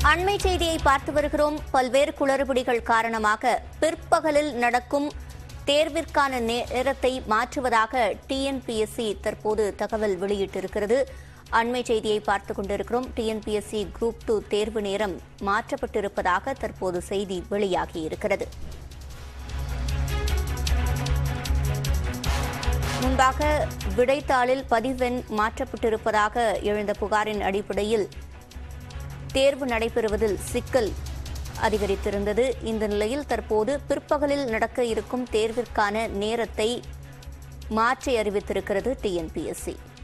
அண்மை செய்தியை பார்த்து வருகிறோம் பல்வேறு குளறுபடிகள் காரணமாக பிற்பகலில் நடக்கும் தேர்விற்கான நேரத்தை மாற்றுவதாக டிஎன்பிஎஸ்சி தற்போது தகவல் வெளியிட்டிருக்கிறது அண்மை செய்தியை பார்த்துக் கொண்டிருக்கிறோம் டிஎன்பிஎஸ்சி குரூப் டூ தேர்வு நேரம் மாற்றப்பட்டிருப்பதாக தற்போது செய்தி வெளியாகியிருக்கிறது முன்பாக விடைத்தாளில் பதிவெண் மாற்றப்பட்டிருப்பதாக எழுந்த புகாரின் அடிப்படையில் தேர்வு நடைபெறுவதில் சிக்கல் அதிகரித்திருந்தது இந்த நிலையில் தற்போது பிற்பகலில் நடக்க இருக்கும் தேர்விற்கான நேரத்தை மாற்றி அறிவித்திருக்கிறது டிஎன்பிஎஸ்சி